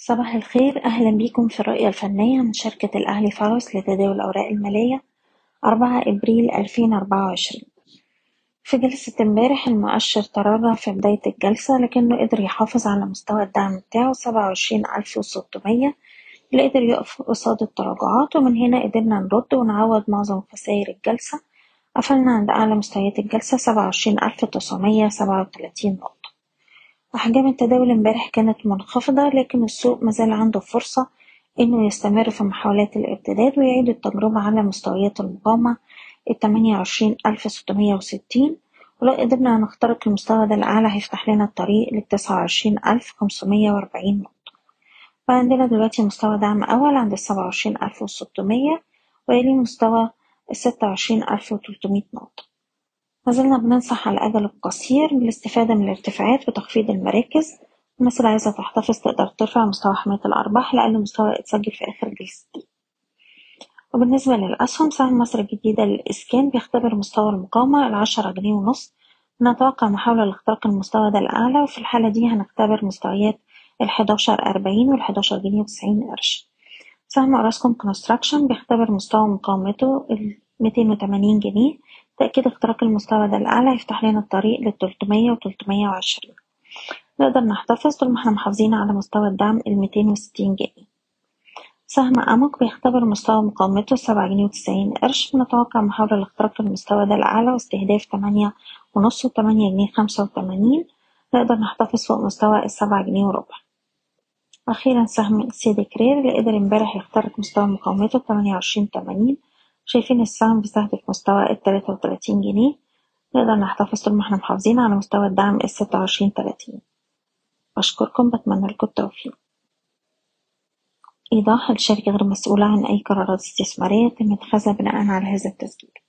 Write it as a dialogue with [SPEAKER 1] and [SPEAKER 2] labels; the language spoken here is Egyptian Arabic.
[SPEAKER 1] صباح الخير أهلا بيكم في الرؤية الفنية من شركة الأهلي فارس لتداول الأوراق المالية أربعة إبريل ألفين أربعة وعشرين في جلسة امبارح المؤشر تراجع في بداية الجلسة لكنه قدر يحافظ على مستوى الدعم بتاعه سبعة وعشرين ألف وستمية اللي قدر يقف قصاد التراجعات ومن هنا قدرنا نرد ونعوض معظم خسائر الجلسة قفلنا عند أعلى مستويات الجلسة سبعة وعشرين ألف تسعمية سبعة وتلاتين نقطة أحجام التداول امبارح كانت منخفضة لكن السوق مازال عنده فرصة إنه يستمر في محاولات الارتداد ويعيد التجربة على مستويات المقاومة التمانية وعشرين ألف ستمية وستين ولو قدرنا نخترق المستوى ده الأعلى هيفتح لنا الطريق للتسعة وعشرين ألف خمسمية وأربعين نقطة وعندنا دلوقتي مستوى دعم أول عند السبعة وعشرين ألف وستمية ويليه مستوى الستة وعشرين ألف وتلتمية نقطة مازلنا بننصح على الأجل القصير بالاستفادة من الارتفاعات وتخفيض المراكز الناس اللي عايزة تحتفظ تقدر ترفع مستوى حماية الأرباح لأقل مستوى اتسجل في آخر جلستين وبالنسبة للأسهم سهم مصر الجديدة للإسكان بيختبر مستوى المقاومة العشرة جنيه ونص نتوقع محاولة لاختراق المستوى ده الأعلى وفي الحالة دي هنختبر مستويات الحداشر أربعين والحداشر جنيه وتسعين قرش سهم أوراسكوم كونستراكشن بيختبر مستوى مقاومته الميتين وتمانين جنيه تأكيد اختراق المستوى ده الأعلى يفتح لنا الطريق للتلتمية وتلتمية وعشرين نقدر نحتفظ طول ما احنا محافظين على مستوى الدعم الميتين وستين جنيه سهم أمك بيختبر مستوى مقاومته سبعة جنيه وتسعين قرش بنتوقع محاولة لاختراق المستوى ده الأعلى واستهداف تمانية ونص وتمانية جنيه خمسة وتمانين نقدر نحتفظ فوق مستوى السبعة جنيه وربع أخيرا سهم سيدي كرير اللي قدر امبارح يخترق مستوى مقاومته تمانية وعشرين تمانين شايفين السهم بيستهدف مستوى التلاتة وتلاتين جنيه نقدر نحتفظ طول ما احنا محافظين على مستوى الدعم الستة وعشرين تلاتين بشكركم بتمنى لكم التوفيق إيضاح الشركة غير مسؤولة عن أي قرارات استثمارية تم اتخاذها بناء على هذا التسجيل